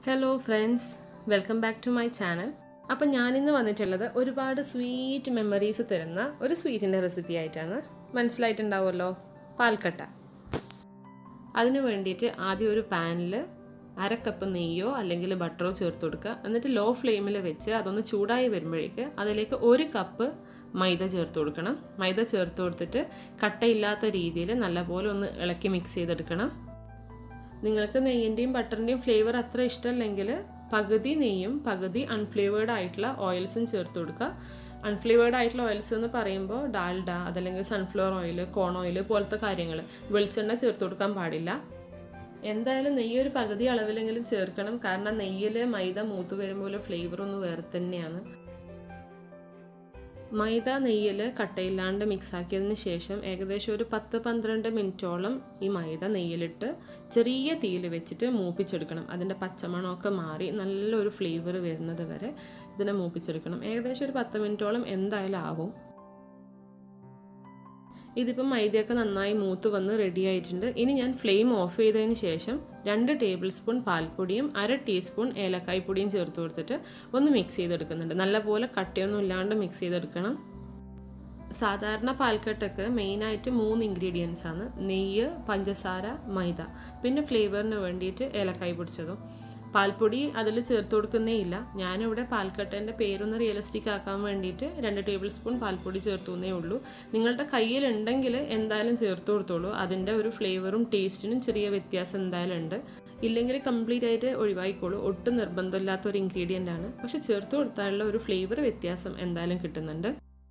hello friends welcome back to my channel അപ്പം ഞാനിന്ന് വന്നിട്ടുള്ളത് ഒരുപാട് സ്വീറ്റ് മെമ്മറീസ് തരുന്ന ഒരു സ്വീറ്റിൻ്റെ റെസിപ്പി ആയിട്ടാണ് മനസ്സിലായിട്ടുണ്ടാവുമല്ലോ പാൽക്കട്ട അതിന് വേണ്ടിയിട്ട് ആദ്യം ഒരു പാനിൽ അര കപ്പ് നെയ്യോ അല്ലെങ്കിൽ ബട്ടറോ ചേർത്ത് കൊടുക്കുക എന്നിട്ട് ലോ ഫ്ലെയിമിൽ വെച്ച് അതൊന്ന് ചൂടായി വരുമ്പോഴേക്ക് അതിലേക്ക് ഒരു കപ്പ് മൈദ ചേർത്ത് കൊടുക്കണം മൈദ ചേർത്ത് കൊടുത്തിട്ട് കട്ടയില്ലാത്ത രീതിയിൽ നല്ലപോലെ ഒന്ന് ഇളക്കി മിക്സ് ചെയ്തെടുക്കണം നിങ്ങൾക്ക് നെയ്യിൻ്റെയും ബട്ടറിൻ്റെയും ഫ്ലേവർ അത്ര ഇഷ്ടമല്ലെങ്കിൽ പകുതി നെയ്യും പകുതി അൺഫ്ലേവേർഡ് ആയിട്ടുള്ള ഓയിൽസും ചേർത്ത് കൊടുക്കുക അൺഫ്ലേവേർഡ് ആയിട്ടുള്ള ഓയിൽസ് എന്ന് പറയുമ്പോൾ ഡാൽഡ അതല്ലെങ്കിൽ സൺഫ്ലവർ ഓയിൽ കോൺ ഓയിൽ പോലത്തെ കാര്യങ്ങൾ വെളിച്ചെണ്ണ ചേർത്ത് കൊടുക്കാൻ പാടില്ല എന്തായാലും നെയ്യ് ഒരു പകുതി അളവിലെങ്കിലും ചേർക്കണം കാരണം നെയ്യിൽ മൈദ മൂത്ത് വരുമ്പോൾ ഫ്ലേവർ ഒന്ന് വേറെ തന്നെയാണ് മൈദ നെയ്യിൽ കട്ടയില്ലാണ്ട് മിക്സ് ആക്കിയതിന് ശേഷം ഏകദേശം ഒരു പത്ത് പന്ത്രണ്ട് മിനിറ്റോളം ഈ മൈദ നെയ്യിലിട്ട് ചെറിയ തീയിൽ വെച്ചിട്ട് മൂപ്പിച്ചെടുക്കണം അതിൻ്റെ പച്ചമണമൊക്കെ മാറി നല്ലൊരു ഫ്ലേവർ വരുന്നത് വരെ ഇതിനെ മൂപ്പിച്ചെടുക്കണം ഏകദേശം ഒരു പത്ത് മിനിറ്റോളം എന്തായാലും ആവും ഇതിപ്പം മൈദയൊക്കെ നന്നായി മൂത്ത് വന്ന് റെഡി ആയിട്ടുണ്ട് ഇനി ഞാൻ ഫ്ലെയിം ഓഫ് ചെയ്തതിന് ശേഷം രണ്ട് ടേബിൾ സ്പൂൺ പാൽപ്പൊടിയും അര ടീസ്പൂൺ ഏലക്കായ് പൊടിയും ചേർത്ത് കൊടുത്തിട്ട് ഒന്ന് മിക്സ് ചെയ്തെടുക്കുന്നുണ്ട് നല്ലപോലെ കട്ടിയൊന്നും ഇല്ലാണ്ട് മിക്സ് ചെയ്തെടുക്കണം സാധാരണ പാൽക്കട്ടക്ക് മെയിനായിട്ട് മൂന്ന് ഇൻഗ്രീഡിയൻസ് ആണ് നെയ്യ് പഞ്ചസാര മൈദ പിന്നെ ഫ്ലേവറിന് വേണ്ടിയിട്ട് ഏലക്കായ് പൊടിച്ചതും പാൽപ്പൊടി അതിൽ ചേർത്ത് കൊടുക്കുന്നേ ഇല്ല ഞാനിവിടെ പാൽക്കട്ടേൻ്റെ പേരൊന്ന് റിയലിസ്റ്റിക് ആക്കാൻ വേണ്ടിയിട്ട് രണ്ട് ടേബിൾ സ്പൂൺ പാൽപ്പൊടി ചേർത്തുന്നേ ഉള്ളൂ നിങ്ങളുടെ കയ്യിലുണ്ടെങ്കിൽ എന്തായാലും ചേർത്ത് കൊടുത്തോളൂ അതിൻ്റെ ഒരു ഫ്ലേവറും ടേസ്റ്റിനും ചെറിയ വ്യത്യാസം എന്തായാലും ഉണ്ട് ഇല്ലെങ്കിൽ കംപ്ലീറ്റ് ആയിട്ട് ഒഴിവായിക്കോളൂ ഒട്ടും നിർബന്ധമില്ലാത്ത ഒരു ഇൻഗ്രീഡിയൻ്റ് ആണ് പക്ഷെ ചേർത്ത് കൊടുത്താലുള്ള ഒരു ഫ്ലേവർ വ്യത്യാസം എന്തായാലും കിട്ടുന്നുണ്ട്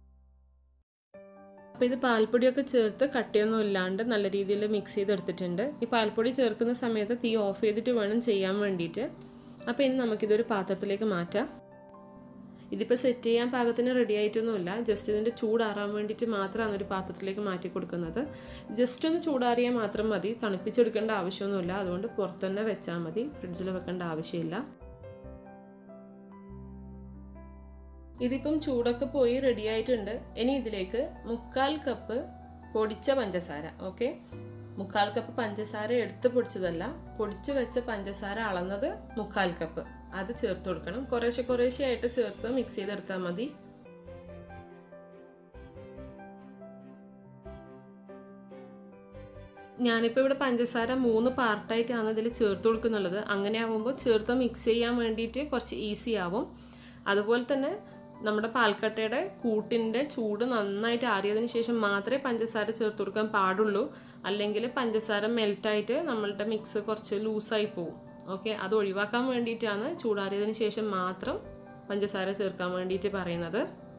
അപ്പോൾ ഇത് പാൽപ്പൊടിയൊക്കെ ചേർത്ത് കട്ടിയൊന്നും ഇല്ലാണ്ട് നല്ല രീതിയിൽ മിക്സ് ചെയ്തെടുത്തിട്ടുണ്ട് ഈ പാൽപ്പൊടി ചേർക്കുന്ന സമയത്ത് തീ ഓഫ് ചെയ്തിട്ട് വേണം ചെയ്യാൻ വേണ്ടിയിട്ട് അപ്പോൾ ഇനി നമുക്കിതൊരു പാത്രത്തിലേക്ക് മാറ്റാം ഇതിപ്പോൾ സെറ്റ് ചെയ്യാൻ പാകത്തിന് റെഡി ആയിട്ടൊന്നുമില്ല ജസ്റ്റ് ഇതിൻ്റെ ചൂടാറാൻ വേണ്ടിയിട്ട് മാത്രമാണ് ഒരു പാത്രത്തിലേക്ക് മാറ്റി കൊടുക്കുന്നത് ജസ്റ്റ് ഒന്ന് ചൂടാറിയാൽ മാത്രം മതി തണുപ്പിച്ചെടുക്കേണ്ട ആവശ്യമൊന്നുമില്ല അതുകൊണ്ട് പുറത്തുതന്നെ വെച്ചാൽ മതി ഫ്രിഡ്ജിൽ വെക്കേണ്ട ആവശ്യമില്ല ഇതിപ്പം ചൂടൊക്കെ പോയി റെഡി ആയിട്ടുണ്ട് ഇനി ഇതിലേക്ക് മുക്കാൽ കപ്പ് പൊടിച്ച പഞ്ചസാര ഓക്കെ മുക്കാൽ കപ്പ് പഞ്ചസാര എടുത്ത് പൊടിച്ചതല്ല പൊടിച്ച് വെച്ച പഞ്ചസാര അളന്നത് മുക്കാൽ കപ്പ് അത് ചേർത്ത് കൊടുക്കണം കുറേശ്ശെ കുറേശ്ശെ ആയിട്ട് ചേർത്ത് മിക്സ് ചെയ്തെടുത്താൽ മതി ഞാനിപ്പോൾ ഇവിടെ പഞ്ചസാര മൂന്ന് പാർട്ടായിട്ടാണ് ഇതിൽ ചേർത്ത് കൊടുക്കുന്നുള്ളത് അങ്ങനെ ആകുമ്പോൾ ചേർത്ത് മിക്സ് ചെയ്യാൻ വേണ്ടിയിട്ട് കുറച്ച് ഈസി ആവും അതുപോലെ തന്നെ നമ്മുടെ പാൽക്കട്ടയുടെ കൂട്ടിൻ്റെ ചൂട് നന്നായിട്ട് ആറിയതിന് ശേഷം മാത്രമേ പഞ്ചസാര ചേർത്ത് കൊടുക്കാൻ പാടുള്ളൂ അല്ലെങ്കിൽ പഞ്ചസാര മെൽറ്റായിട്ട് നമ്മളുടെ മിക്സ് കുറച്ച് ലൂസായി പോകും ഓക്കെ അത് ഒഴിവാക്കാൻ വേണ്ടിയിട്ടാണ് ചൂടാറിയതിന് ശേഷം മാത്രം പഞ്ചസാര ചേർക്കാൻ വേണ്ടിയിട്ട് പറയുന്നത്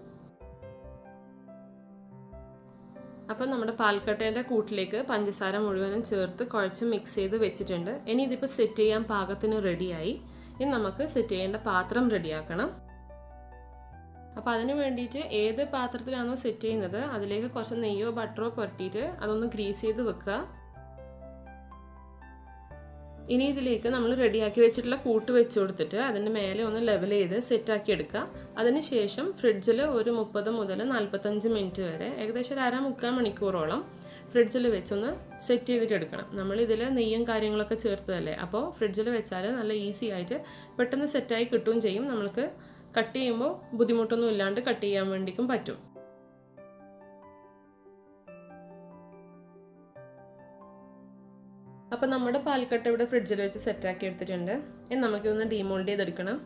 അപ്പം നമ്മുടെ പാൽക്കട്ടേൻ്റെ കൂട്ടിലേക്ക് പഞ്ചസാര മുഴുവനും ചേർത്ത് കുഴച്ച് മിക്സ് ചെയ്ത് വെച്ചിട്ടുണ്ട് ഇനി ഇതിപ്പോൾ സെറ്റ് ചെയ്യാൻ പാകത്തിന് റെഡിയായി ഇനി നമുക്ക് സെറ്റ് ചെയ്യേണ്ട പാത്രം റെഡിയാക്കണം അപ്പോൾ അതിന് വേണ്ടിയിട്ട് ഏത് പാത്രത്തിലാണോ സെറ്റ് ചെയ്യുന്നത് അതിലേക്ക് കുറച്ച് നെയ്യോ ബട്ടറോ പുരട്ടിയിട്ട് അതൊന്ന് ഗ്രീസ് ചെയ്ത് വെക്കുക ഇനി ഇതിലേക്ക് നമ്മൾ റെഡിയാക്കി വെച്ചിട്ടുള്ള കൂട്ട് വെച്ച് കൊടുത്തിട്ട് അതിൻ്റെ മേലെ ഒന്ന് ലെവൽ ചെയ്ത് സെറ്റാക്കി എടുക്കുക അതിനുശേഷം ഫ്രിഡ്ജിൽ ഒരു മുപ്പത് മുതൽ നാൽപ്പത്തഞ്ച് മിനിറ്റ് വരെ ഏകദേശം ഒരു അര മുക്കാൽ മണിക്കൂറോളം ഫ്രിഡ്ജിൽ വെച്ചൊന്ന് സെറ്റ് ചെയ്തിട്ട് എടുക്കണം നമ്മൾ ഇതിൽ നെയ്യും കാര്യങ്ങളൊക്കെ ചേർത്തതല്ലേ അപ്പോൾ ഫ്രിഡ്ജിൽ വെച്ചാൽ നല്ല ഈസി ആയിട്ട് പെട്ടെന്ന് സെറ്റായി കിട്ടുകയും ചെയ്യും നമ്മൾക്ക് കട്ട് ചെയ്യുമ്പോൾ ബുദ്ധിമുട്ടൊന്നും ഇല്ലാണ്ട് കട്ട് ചെയ്യാൻ വേണ്ടിക്കും പറ്റും അപ്പം നമ്മുടെ പാൽക്കട്ട ഇവിടെ ഫ്രിഡ്ജിൽ വെച്ച് സെറ്റാക്കി എടുത്തിട്ടുണ്ട് ഇനി നമുക്കിതൊന്ന് ഡീമോൾഡ് ചെയ്തെടുക്കണം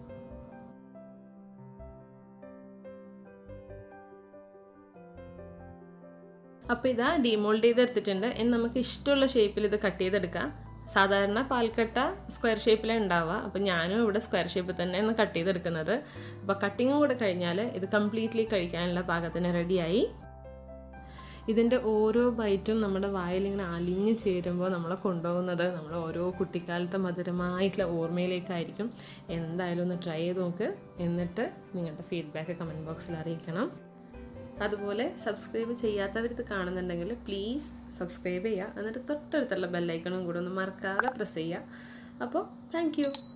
അപ്പോൾ ഇതാ ഡീമോൾഡ് ചെയ്തെടുത്തിട്ടുണ്ട് ഇനി നമുക്ക് ഇഷ്ടമുള്ള ഷേപ്പിൽ ഇത് കട്ട് ചെയ്തെടുക്കാം സാധാരണ പാൽക്കട്ട സ്ക്വയർ ഷേപ്പിലാണ് ഉണ്ടാവുക അപ്പോൾ ഞാനും ഇവിടെ സ്ക്വയർ ഷേപ്പിൽ തന്നെയാണ് കട്ട് ചെയ്തെടുക്കുന്നത് അപ്പോൾ കട്ടിങ്ങും കൂടെ കഴിഞ്ഞാൽ ഇത് കംപ്ലീറ്റ്ലി കഴിക്കാനുള്ള പാകത്തിന് റെഡിയായി ഇതിൻ്റെ ഓരോ ബൈറ്റും നമ്മുടെ വായിൽ ഇങ്ങനെ അലിഞ്ഞു ചേരുമ്പോൾ നമ്മളെ കൊണ്ടുപോകുന്നത് നമ്മൾ ഓരോ കുട്ടിക്കാലത്തെ മധുരമായിട്ടുള്ള ഓർമ്മയിലേക്കായിരിക്കും എന്തായാലും ഒന്ന് ട്രൈ ചെയ്ത് നോക്ക് എന്നിട്ട് നിങ്ങളുടെ ഫീഡ്ബാക്ക് കമൻറ്റ് ബോക്സിൽ അറിയിക്കണം അതുപോലെ സബ്സ്ക്രൈബ് ചെയ്യാത്തവർ ഇത് കാണുന്നുണ്ടെങ്കിൽ പ്ലീസ് സബ്സ്ക്രൈബ് ചെയ്യുക എന്നിട്ട് തൊട്ടടുത്തുള്ള ബെല്ലൈക്കണും കൂടെ ഒന്ന് മറക്കാതെ പ്രസ് ചെയ്യുക അപ്പോൾ താങ്ക്